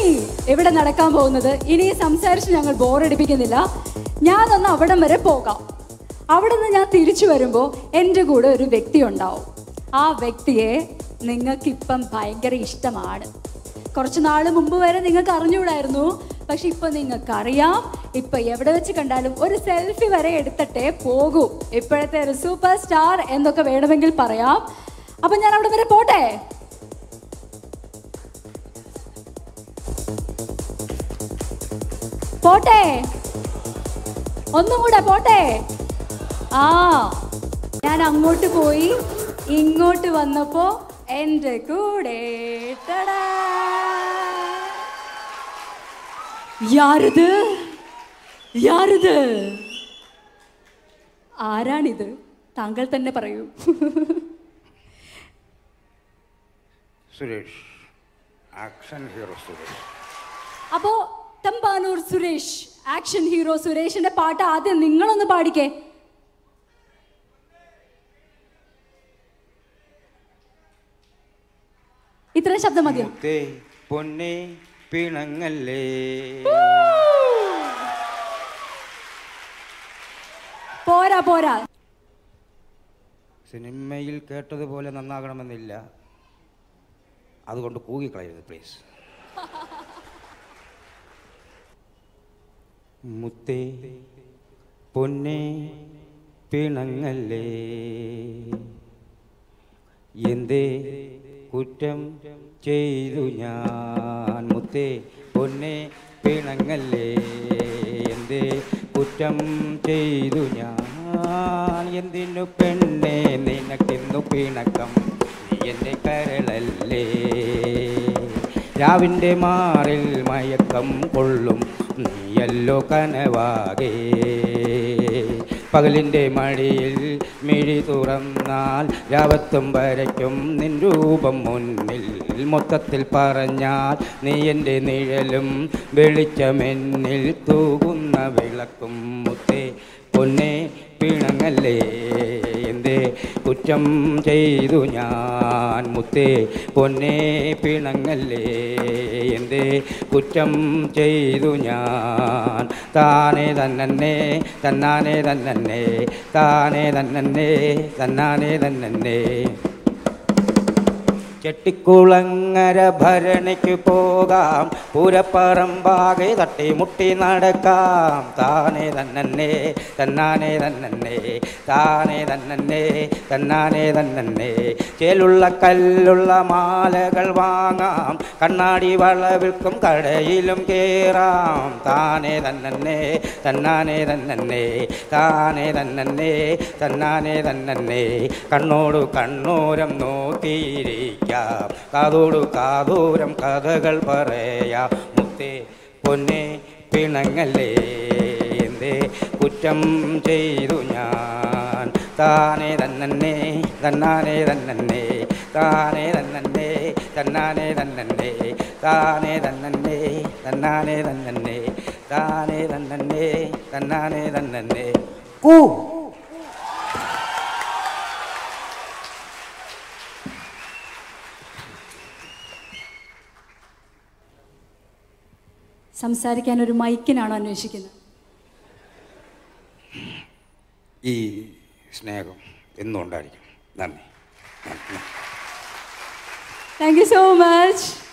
ഇവിടെ നടക്കാൻ പോകുന്നത് ഇനി സംസാരിച്ച് ഞങ്ങൾ ബോറടിപ്പിക്കുന്നില്ല ഞാനൊന്ന് അവിടം വരെ പോകാം അവിടെ നിന്ന് ഞാൻ തിരിച്ചു വരുമ്പോൾ എൻ്റെ കൂടെ ഒരു വ്യക്തി ഉണ്ടാവും ആ വ്യക്തിയെ നിങ്ങൾക്കിപ്പം ഭയങ്കര ഇഷ്ടമാണ് കുറച്ച് നാൾ മുമ്പ് വരെ നിങ്ങൾക്ക് അറിഞ്ഞുകൂടായിരുന്നു പക്ഷെ ഇപ്പൊ നിങ്ങൾക്ക് അറിയാം ഇപ്പൊ എവിടെ വെച്ച് കണ്ടാലും ഒരു സെൽഫി വരെ എടുത്തിട്ടേ പോകൂ ഇപ്പോഴത്തെ ഒരു സൂപ്പർ സ്റ്റാർ എന്നൊക്കെ വേണമെങ്കിൽ പറയാം അപ്പൊ ഞാൻ അവിടെ വരെ പോട്ടെ പോട്ടെ ഒന്നും കൂടെ പോട്ടെ ആ ഞാൻ അങ്ങോട്ട് പോയി ഇങ്ങോട്ട് വന്നപ്പോ എൻ്റെ കൂടെ ടടാ. യാരിത് യാരിത് ആരാണിത് താങ്കൾ തന്നെ പറയൂ സുരേഷ് ആക്ഷൻ ഹീറോ സുരേഷ് അപ്പോ തമ്പാനൂർ സുരേഷ് ആക്ഷൻ ഹീറോ സുരേഷിന്റെ പാട്ട് ആദ്യം നിങ്ങളൊന്ന് പാടിക്കേ ഇത്രയും ശബ്ദം മതിയോ മുത്തേ പൊന്നെ പിണങ്ങല്ലേ പോരാ പോരാ സിനിമയിൽ കേട്ടതുപോലെ നന്നാകണമെന്നില്ല അതുകൊണ്ട് കൂകിക്കളയരുത് പ്ലീസ് മുത്തേ പൊന്നെ പിണങ്ങല്ലേ എന്തേ കുറ്റം ചെയ്തു ഞാൻ മുത്തേ പൊന്നെ പിണങ്ങല്ലേ എന്തേ കുറ്റം ചെയ്തു ഞാൻ എന്തിനു പെണ്ണെ നിനക്കിന്നു പിണക്കം നീ എൻ്റെ കരളല്ലേ രാവിൻ്റെ മാറിൽ മയക്കം കൊള്ളും നീയല്ലോ കനവാകേ പകലിൻ്റെ മടിയിൽ മിഴി തുറന്നാൽ രാവത്തും വരയ്ക്കും നിൻ രൂപം മുന്നിൽ മൊത്തത്തിൽ പറഞ്ഞാൽ നീ എൻ്റെ നിഴലും വെളിച്ചമെന്നിൽ തൂകുന്ന വിളക്കും മുത്തേ പൊന്നെ പിണങ്ങല്ലേ എന്തേ കുറ്റം ചെയ്തു ഞാൻ മുത്തേ പൊന്നെ പിണങ്ങല്ലേ എന്തേ കുറ്റം ചെയ്തു ഞാൻ താനേ തന്നന്നെ തന്നാനേ തന്നന്നെ താനേ തന്നന്നെ തന്നാനേ തന്നന്നെ ചെട്ടിക്കുളങ്ങര ഭരണിക്ക് പോകാം പൂരപ്പറമ്പാകെ തട്ടിമുട്ടി നടക്കാം താനേ തന്നന്നെ തന്നാനേ തന്നന്നെ താനേ തന്നന്നെ തന്നാനേ തന്നന്നെ ചേലുള്ള കല്ലുള്ള മാലകൾ വാങ്ങാം കണ്ണാടി വളവിൽക്കും കടയിലും കേറാം താനേ തന്നന്നെ തന്നാനേ തന്നന്നെ താനേ തന്നന്നെ തന്നാനേ തന്നന്നെ കണ്ണോടു കണ്ണൂരം നോക്കിയിരിക്കാം കാതോടു കാതൂരം കഥകൾ പറയാം മുത്തേ പൊന്നെ പിണങ്ങല്ലേ എന്തേ കുറ്റം ചെയ്തു ഞാൻ താനേ തന്നന്നെ തന്നാനേ തന്നന്നെ താനേ തന്നന്നെ തന്നാനേ തന്നന്നെ താനേ തന്നന്നെ തന്നാനേ തന്നന്നെ താനേ തന്നന്നെ തന്നാനേ തന്നന്നെ ഊ സംസാരിക്കാൻ ഒരു മൈക്കിനാണോ അന്വേഷിക്കുന്നത് ഈ സ്നേഹം എന്നും ഉണ്ടായിരിക്കും നന്ദി നന്ദി താങ്ക് യു സോ മച്ച്